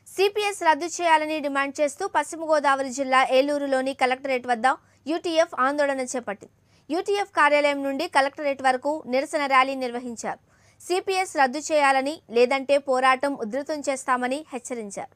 CPS రద్దు చేయాలని demand చేస్తూ పశ్చిమ గోదావరి జిల్లా ఏలూరులోని కలెక్టరేట్ వద్ద యూటీఎఫ్ ఆందోళన చేపట్టింది యూటీఎఫ్ కార్యాలయం నుండి కలెక్టరేట్ వరకు నిరసన ర్యాలీ నిర్వహించారు సిపిఎస్ రద్దు చేయాలని లేదంటే పోరాటం ఉధృతం చేస్తామని హెచ్చరించారు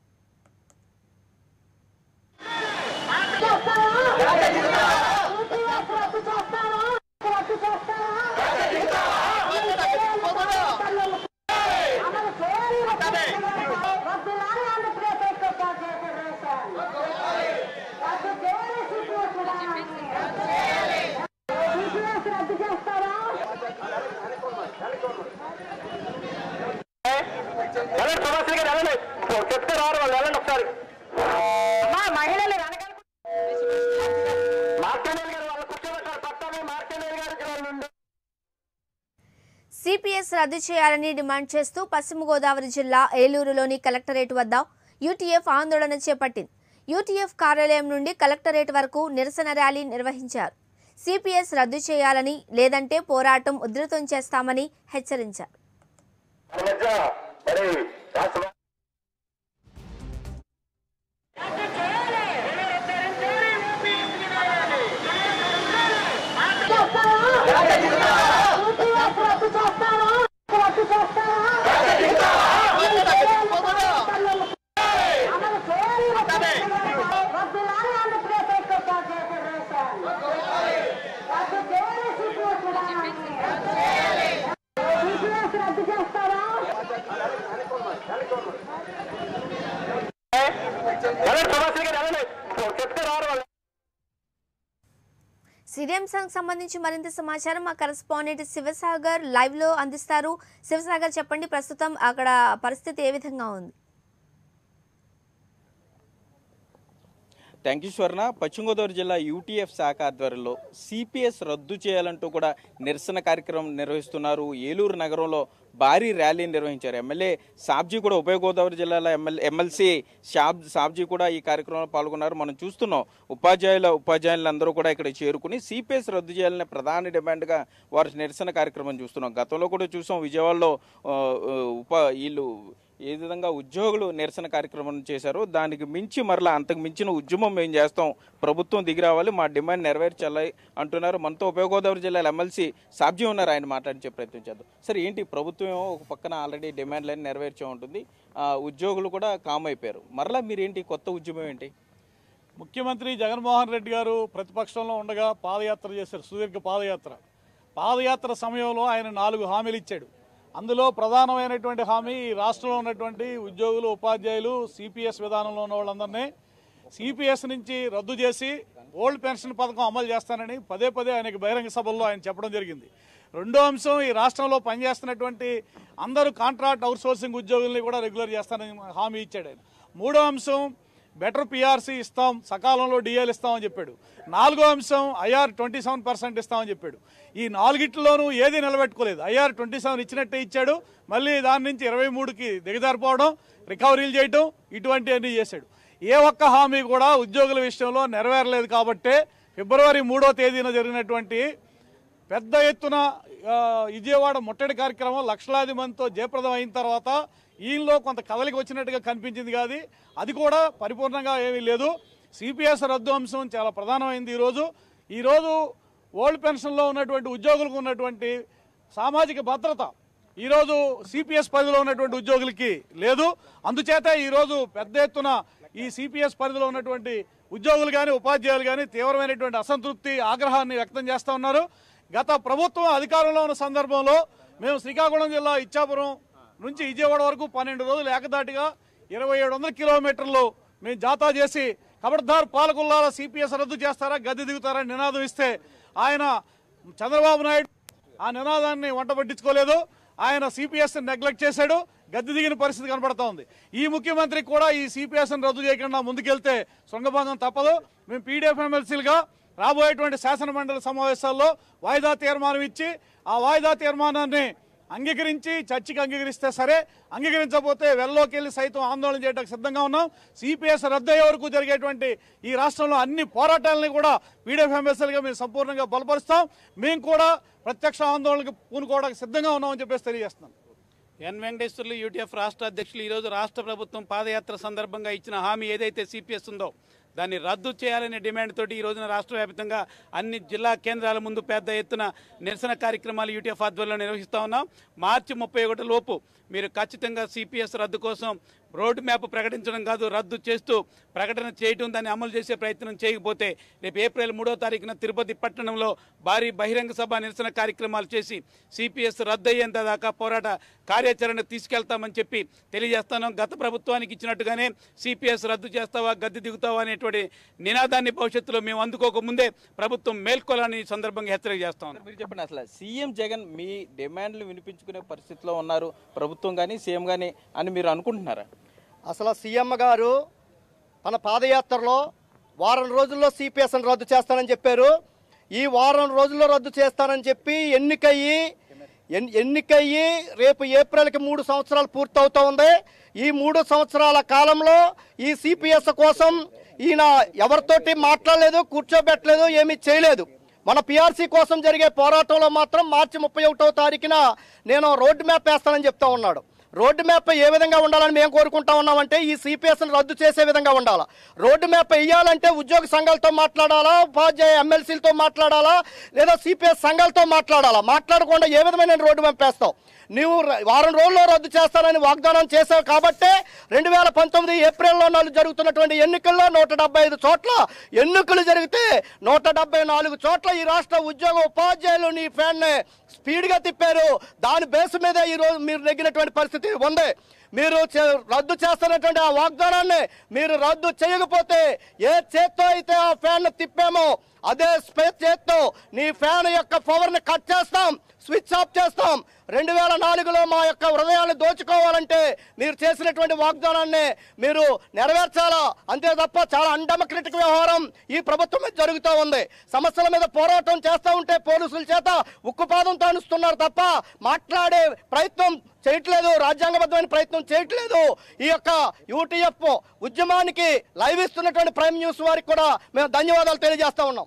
వెళ్ళండి సమస్య గారు వెళ్ళండి చెప్తే రారు వాళ్ళు వెళ్ళండి ఒకసారి మహిళలు మార్కండేయులు గారు వాళ్ళు కూర్చోబెట్టారు పట్టాలి మార్కండేయులు గారికి వాళ్ళు ఉండి సిపిఎస్ రద్దు చేయాలని డిమాండ్ చేస్తూ పశ్చిమ గోదావరి జిల్లా ఏలూరులోని కలెక్టరేట్ వద్ద యూటీఎఫ్ ఆందోళన చేపట్టింది యూటీఎఫ్ కార్యాలయం నుండి కలెక్టరేట్ వరకు నిరసన ర్యాలీ నిర్వహించారు సిపిఎస్ రద్దు చేయాలని లేదంటే పోరాటం ఉధృతం చేస్తామని హెచ్చరించారు మన మధ్య మరి రాష్ట్ర వెళ్ళండి సమస్య గారు వెళ్ళండి చెప్తే రారు వాళ్ళు సిరియంసాంగ్ సంబంధించి మరింత సమాచారం మా కరెస్పాండెంట్ శివసాగర్ లైవ్ లో అందిస్తారు శివసాగర్ చెప్పండి ప్రస్తుతం అక్కడ పరిస్థితి ఏ విధంగా ఉంది థ్యాంక్ యూ స్వర్ణ పశ్చిమ గోదావరి జిల్లా యూటీఎఫ్ శాఖ ఆధ్వర్యంలో సిపిఎస్ రద్దు చేయాలంటూ కూడా నిరసన కార్యక్రమం నిర్వహిస్తున్నారు ఏలూరు నగరంలో భారీ ర్యాలీ నిర్వహించారు ఎమ్మెల్యే సాబ్జీ కూడా ఉభయ గోదావరి జిల్లాల ఎమ్మెల్యే ఎమ్మెల్సీ షాబ్ సాబ్జీ కూడా ఈ కార్యక్రమంలో పాల్గొన్నారు మనం చూస్తున్నాం ఉపాధ్యాయుల ఉపాధ్యాయులందరూ కూడా ఇక్కడ చేరుకుని సిపిఎస్ రద్దు చేయాలనే ప్రధాన డిమాండ్గా వారు నిరసన కార్యక్రమం చూస్తున్నాం గతంలో కూడా చూసాం విజయవాడలో ఆ, ఆ, ఉప వీళ్ళు ఏ విధంగా ఉద్యోగులు నిరసన కార్యక్రమం చేశారో దానికి మించి మరలా అంతకు మించిన ఉద్యమం మేము చేస్తాం ప్రభుత్వం దిగి రావాలి మా డిమాండ్ నెరవేర్చాలి అంటున్నారు మనతో ఉభయ గోదావరి జిల్లాలో ఎమ్మెల్సీ సాబ్జీ ఉన్నారు ఆయన మాట్లాడించే ప్రయత్నం చేద్దాం సరే ఏంటి ప్రభుత్వం ఏమో ఒక పక్కన ఆల్రెడీ డిమాండ్లన్నీ నెరవేర్చే ఉంటుంది ఆ, ఉద్యోగులు కూడా కామ్ అయిపోయారు మరలా మీరేంటి కొత్త ఉద్యమం ఏంటి ముఖ్యమంత్రి జగన్మోహన్ రెడ్డి గారు ప్రతిపక్షంలో ఉండగా పాదయాత్ర చేశారు సుదీర్ఘ పాదయాత్ర పాదయాత్ర సమయంలో ఆయన నాలుగు హామీలు ఇచ్చాడు అందులో ప్రధానమైనటువంటి హామీ ఈ రాష్ట్రంలో ఉన్నటువంటి ఉద్యోగులు ఉపాధ్యాయులు సిపిఎస్ విధానంలో ఉన్న వాళ్ళందరినీ సిపిఎస్ నుంచి రద్దు చేసి ఓల్డ్ పెన్షన్ పథకం అమలు చేస్తానని పదే పదే ఆయనకి బహిరంగ సభల్లో ఆయన చెప్పడం జరిగింది రెండో అంశం ఈ రాష్ట్రంలో పనిచేస్తున్నటువంటి అందరూ కాంట్రాక్ట్ అవుట్సోర్సింగ్ ఉద్యోగుల్ని కూడా రెగ్యులర్ చేస్తానని హామీ ఇచ్చాడు ఆయన మూడో అంశం బెటర్ పిఆర్సీ ఇస్తాం సకాలంలో డిఎల్ ఇస్తామని చెప్పాడు నాలుగో అంశం ఐఆర్ ట్వంటీ సెవెన్ పర్సెంట్ ఇస్తామని చెప్పాడు ఈ నాలుగిట్లోనూ ఏది నిలబెట్టుకోలేదు ఐఆర్ ట్వంటీ సెవెన్ ఇచ్చినట్టే ఇచ్చాడు మళ్ళీ దాని నుంచి ఇరవై మూడుకి దిగజారిపోవడం రికవరీలు చేయడం ఇటువంటివన్నీ చేశాడు ఏ ఒక్క హామీ కూడా ఉద్యోగుల విషయంలో నెరవేరలేదు కాబట్టే ఫిబ్రవరి మూడో తేదీన జరిగినటువంటి పెద్ద ఎత్తున ఆ, విజయవాడ ముట్టడి కార్యక్రమం లక్షలాది మందితో జయప్రదం అయిన తర్వాత ఈయనలో కొంత కదలిక వచ్చినట్టుగా కనిపించింది కాదు అది కూడా పరిపూర్ణంగా ఏమీ లేదు సిపిఎస్ రద్దు అంశం చాలా ప్రధానమైంది ఈరోజు ఈరోజు ఓల్డ్ పెన్షన్లో ఉన్నటువంటి ఉద్యోగులకు ఉన్నటువంటి సామాజిక భద్రత ఈరోజు సిపిఎస్ పరిధిలో ఉన్నటువంటి ఉద్యోగులకి లేదు అందుచేత ఈరోజు పెద్ద ఎత్తున ఈ సిపిఎస్ పరిధిలో ఉన్నటువంటి ఉద్యోగులు కానీ ఉపాధ్యాయులు కానీ తీవ్రమైనటువంటి అసంతృప్తి ఆగ్రహాన్ని వ్యక్తం చేస్తూ ఉన్నారు గత ప్రభుత్వం అధికారంలో ఉన్న సందర్భంలో మేము శ్రీకాకుళం జిల్లా ఇచ్చాపురం నుంచి విజయవాడ వరకు పన్నెండు రోజులు ఏకదాటిగా ఇరవై ఏడు వందల కిలోమీటర్లు మేము జాతా చేసి కబడ్దార్ పాలకుల్లాల సిపిఎస్ రద్దు చేస్తారా గద్దె దిగుతారా నినాదం ఇస్తే ఆయన చంద్రబాబు నాయుడు ఆ నినాదాన్ని వంట పట్టించుకోలేదు ఆయన సిపిఎస్ నెగ్లెక్ట్ చేశాడు గద్దె దిగిన పరిస్థితి కనబడతా ఉంది ఈ ముఖ్యమంత్రికి కూడా ఈ సిపిఎస్ రద్దు చేయకుండా ముందుకెళ్తే శృంగభంగం తప్పదు మేము పీడిఎఫ్ ఎమ్మెల్సీలుగా రాబోయేటువంటి శాసన మండలి సమావేశాల్లో వాయిదా తీర్మానం ఇచ్చి ఆ వాయిదా తీర్మానాన్ని అంగీకరించి చర్చకి అంగీకరిస్తే సరే అంగీకరించకపోతే వెల్లోకి వెళ్ళి సైతం ఆందోళన చేయడానికి సిద్ధంగా ఉన్నాం సిపిఎస్ రద్దు అయ్యే వరకు జరిగేటువంటి ఈ రాష్ట్రంలో అన్ని పోరాటాలని కూడా పీడిఎఫ్ ఎంఎస్ఎల్గా మేము సంపూర్ణంగా బలపరుస్తాం మేము కూడా ప్రత్యక్ష ఆందోళనకు పూనుకోవడానికి సిద్ధంగా ఉన్నామని చెప్పేసి తెలియజేస్తున్నాం ఎన్ వెంకటేశ్వర్లు యూటీఎఫ్ రాష్ట్ర అధ్యక్షులు ఈరోజు రాష్ట్ర ప్రభుత్వం పాదయాత్ర సందర్భంగా ఇచ్చిన హామీ ఏదైతే సిపిఎస్ ఉందో దాన్ని రద్దు చేయాలనే డిమాండ్ తోటి ఈ రోజున రాష్ట్ర వ్యాప్తంగా అన్ని జిల్లా కేంద్రాల ముందు పెద్ద ఎత్తున నిరసన కార్యక్రమాలు యూటీఎఫ్ ఆధ్వర్యంలో నిర్వహిస్తా ఉన్నాం మార్చి ముప్పై ఒకటి లోపు మీరు ఖచ్చితంగా సిపిఎస్ రద్దు కోసం రోడ్ మ్యాప్ ప్రకటించడం కాదు రద్దు చేస్తూ ప్రకటన చేయటం దాన్ని అమలు చేసే ప్రయత్నం చేయకపోతే రేపు ఏప్రిల్ మూడో తారీఖున తిరుపతి పట్టణంలో భారీ బహిరంగ సభ నిరసన కార్యక్రమాలు చేసి సిపిఎస్ రద్దు అయ్యేంత దాకా పోరాట కార్యాచరణ తీసుకెళ్తామని చెప్పి తెలియజేస్తాను గత ప్రభుత్వానికి ఇచ్చినట్టుగానే సిపిఎస్ రద్దు చేస్తావా గద్దె దిగుతావా అనేటువంటి నినాదాన్ని భవిష్యత్తులో మేము అందుకోక ముందే ప్రభుత్వం మేల్కోవాలని ఈ సందర్భంగా హెచ్చరిక చేస్తాం మీరు చెప్పండి అసలు సీఎం జగన్ మీ డిమాండ్లు వినిపించుకునే పరిస్థితిలో ఉన్నారు ప్రభుత్వం కానీ సీఎం కానీ అని మీరు అనుకుంటున్నారా అసలు సీఎం గారు తన పాదయాత్రలో వారం రోజుల్లో సిపిఎస్ని రద్దు చేస్తానని చెప్పారు ఈ వారం రోజుల్లో రద్దు చేస్తానని చెప్పి ఎన్నికయ్యి ఎన్- ఎన్నికయ్యి రేపు ఏప్రిల్కి మూడు సంవత్సరాలు పూర్తవుతా ఉంది ఈ మూడు సంవత్సరాల కాలంలో ఈ సిపిఎస్ కోసం ఈయన ఎవరితోటి మాట్లాడలేదు కూర్చోబెట్టలేదు ఏమీ చేయలేదు మన పిఆర్సీ కోసం జరిగే పోరాటంలో మాత్రం మార్చి ముప్పై ఒకటో తారీఖున నేను రోడ్డు మ్యాప్ వేస్తానని చెప్తా ఉన్నాడు రోడ్డు మ్యాప్ ఏ విధంగా ఉండాలని మేము కోరుకుంటా ఉన్నామంటే ఈ సిపిఎస్ని రద్దు చేసే విధంగా ఉండాలా రోడ్డు మ్యాప్ వేయాలంటే ఉద్యోగ సంఘాలతో మాట్లాడాలా ఉపాధ్యాయ ఎమ్మెల్సీలతో మాట్లాడాలా లేదా సిపిఎస్ సంఘాలతో మాట్లాడాలా మాట్లాడకుండా ఏ విధమైన రోడ్డు మ్యాప్ వేస్తావు నువ్వు ర- వారం రోజుల్లో రద్దు చేస్తానని వాగ్దానం చేశావు కాబట్టే రెండు వేల పంతొమ్మిది ఏప్రిల్లో నాలుగు జరుగుతున్నటువంటి ఎన్నికల్లో నూట డెబ్బై ఐదు చోట్ల ఎన్నికలు జరిగితే నూట డెబ్బై నాలుగు చోట్ల ఈ రాష్ట్ర ఉద్యోగ ఉపాధ్యాయులు నీ ఫ్యాన్ స్పీడ్గా తిప్పారు దాని బేస్ మీద ఈ రోజు మీరు నెగ్గినటువంటి పరిస్థితి ఉంది మీరు చే- రద్దు చేస్తున్నటువంటి ఆ వాగ్దానాన్ని మీరు రద్దు చేయకపోతే ఏ చేత్తో అయితే ఆ ఫ్యాన్ తిప్పామో అదే స్పేస్ చేత్తో నీ ఫ్యాన్ యొక్క పవర్ని కట్ చేస్తాం స్విచ్ ఆఫ్ చేస్తాం రెండు వేల నాలుగులో మా యొక్క హృదయాన్ని దోచుకోవాలంటే మీరు చేసినటువంటి వాగ్దానాన్ని మీరు నెరవేర్చాలా అంతే తప్ప చాలా అన్డెమోక్రటిక్ వ్యవహారం ఈ ప్రభుత్వం మీద జరుగుతూ ఉంది సమస్యల మీద పోరాటం చేస్తూ ఉంటే పోలీసుల చేత ఉక్కుపాదం తానుస్తున్నారు తప్ప మాట్లాడే ప్రయత్నం చేయట్లేదు రాజ్యాంగబద్ధమైన ప్రయత్నం చేయట్లేదు ఈ యొక్క యూటీఎఫ్ ఉద్యమానికి లైవ్ ఇస్తున్నటువంటి ప్రైమ్ న్యూస్ వారికి కూడా మేము ధన్యవాదాలు తెలియజేస్తా ఉన్నాం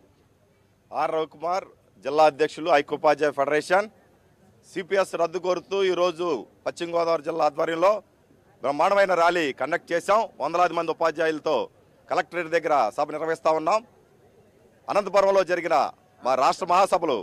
ఆర్ రవికుమార్ జిల్లా అధ్యక్షులు ఐక్యోపాధ్యాయ ఫెడరేషన్ సిపిఎస్ రద్దు కోరుతూ ఈరోజు పశ్చిమ గోదావరి జిల్లా ఆధ్వర్యంలో బ్రహ్మాండమైన ర్యాలీ కండక్ట్ చేశాం వందలాది మంది ఉపాధ్యాయులతో కలెక్టరేట్ దగ్గర సభ నిర్వహిస్తా ఉన్నాం అనంతపురంలో జరిగిన మా రాష్ట్ర మహాసభలు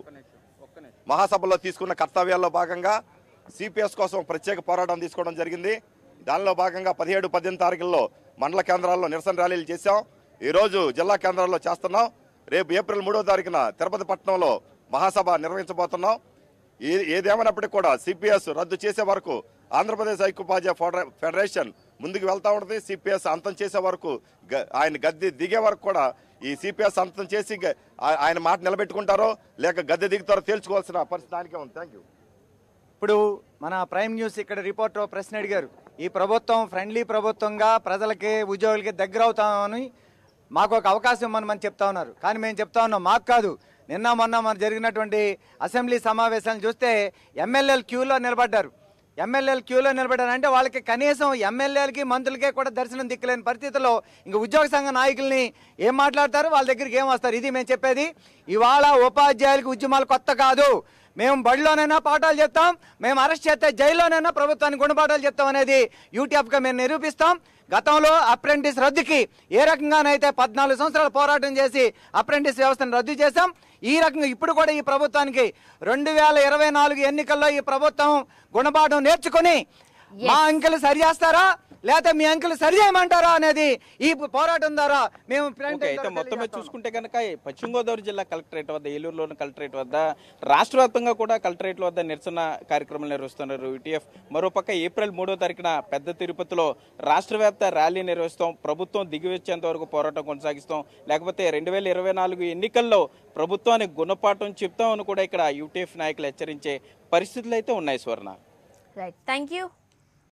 మహాసభలో తీసుకున్న కర్తవ్యాల్లో భాగంగా సిపిఎస్ కోసం ప్రత్యేక పోరాటం తీసుకోవడం జరిగింది దానిలో భాగంగా పదిహేడు పద్దెనిమిది తారీఖుల్లో మండల కేంద్రాల్లో నిరసన ర్యాలీలు చేశాం ఈరోజు జిల్లా కేంద్రాల్లో చేస్తున్నాం రేపు ఏప్రిల్ మూడో తారీఖున తిరుపతి పట్టణంలో మహాసభ నిర్వహించబోతున్నాం ఏ- ఏదేమైనప్పటికీ కూడా సిపిఎస్ రద్దు చేసే వరకు ఆంధ్రప్రదేశ్ ఐక్యోపాధ్యాయ ఫెడరే- ఫెడరేషన్ ముందుకు వెళ్తా ఉంటుంది సిపిఎస్ అంతం చేసే వరకు గ- ఆయన గద్దె దిగే వరకు కూడా ఈ సిపిఎస్ అంతం చేసి గ- ఆ- ఆయన మాట నిలబెట్టుకుంటారో లేక గద్దె దిగుతారో తేల్చుకోవాల్సిన పరిస్థితి దానికే ఉంది థ్యాంక్ యూ ఇప్పుడు మన ప్రైమ్ న్యూస్ ఇక్కడ రిపోర్టర్ ప్రశ్న అడిగారు ఈ ప్రభుత్వం ఫ్రెండ్లీ ప్రభుత్వంగా ప్రజలకి ఉద్యోగులకి దగ్గర అవుతామని మాకు ఒక అవకాశం ఇవ్వమని మనం చెప్తా ఉన్నారు కానీ మేము చెప్తా ఉన్నాం మాకు కాదు నిన్న మొన్న మన జరిగినటువంటి అసెంబ్లీ సమావేశాలను చూస్తే ఎమ్మెల్యేలు క్యూలో నిలబడ్డారు ఎమ్మెల్యేలు క్యూలో నిలబడ్డారంటే వాళ్ళకి కనీసం ఎమ్మెల్యేలకి మంత్రులకే కూడా దర్శనం దిక్కలేని పరిస్థితుల్లో ఇంక ఉద్యోగ సంఘ నాయకుల్ని ఏం మాట్లాడతారు వాళ్ళ దగ్గరికి ఏం వస్తారు ఇది మేము చెప్పేది ఇవాళ ఉపాధ్యాయులకి ఉద్యమాలు కొత్త కాదు మేము బడిలోనైనా పాఠాలు చెప్తాం మేము అరెస్ట్ చేస్తే జైల్లోనైనా ప్రభుత్వానికి గుణపాఠాలు చెప్తాం అనేది యూటీఎఫ్గా మేము నిరూపిస్తాం గతంలో అప్రెంటిస్ రద్దుకి ఏ రకంగానైతే పద్నాలుగు సంవత్సరాలు పోరాటం చేసి అప్రెంటిస్ వ్యవస్థను రద్దు చేశాం ఈ రకంగా ఇప్పుడు కూడా ఈ ప్రభుత్వానికి రెండు వేల ఇరవై నాలుగు ఎన్నికల్లో ఈ ప్రభుత్వం గుణపాఠం నేర్చుకుని మా అంకెలు సరి చేస్తారా లేకపోతే మీ అంకెలు సరి చేయమంటారా అనేది ఈ పోరాటం ద్వారా మేము ఫ్రంట్ ఓకే అయితే మొత్తం మీద చూసుకుంటే కనుక ఈ పశ్చిమ గోదావరి జిల్లా కలెక్టరేట్ వద్ద ఏలూరులోని కలెక్టరేట్ వద్ద రాష్ట్ర వ్యాప్తంగా కూడా కలెక్టరేట్ల వద్ద నిరసన కార్యక్రమాలు నిర్వహిస్తున్నారు యూటీఎఫ్ మరోపక్క ఏప్రిల్ మూడో తారీఖున పెద్ద తిరుపతిలో రాష్ట్ర వ్యాప్త ర్యాలీ నిర్వహిస్తాం ప్రభుత్వం దిగివచ్చేంత వరకు పోరాటం కొనసాగిస్తాం లేకపోతే రెండు వేల ఇరవై నాలుగు ఎన్నికల్లో ప్రభుత్వానికి గుణపాఠం చెప్తామని కూడా ఇక్కడ యూటీఎఫ్ నాయకులు హెచ్చరించే పరిస్థితులు అయితే ఉన్నాయి స్వర్ణ రైట్ థ్యాంక్ యూ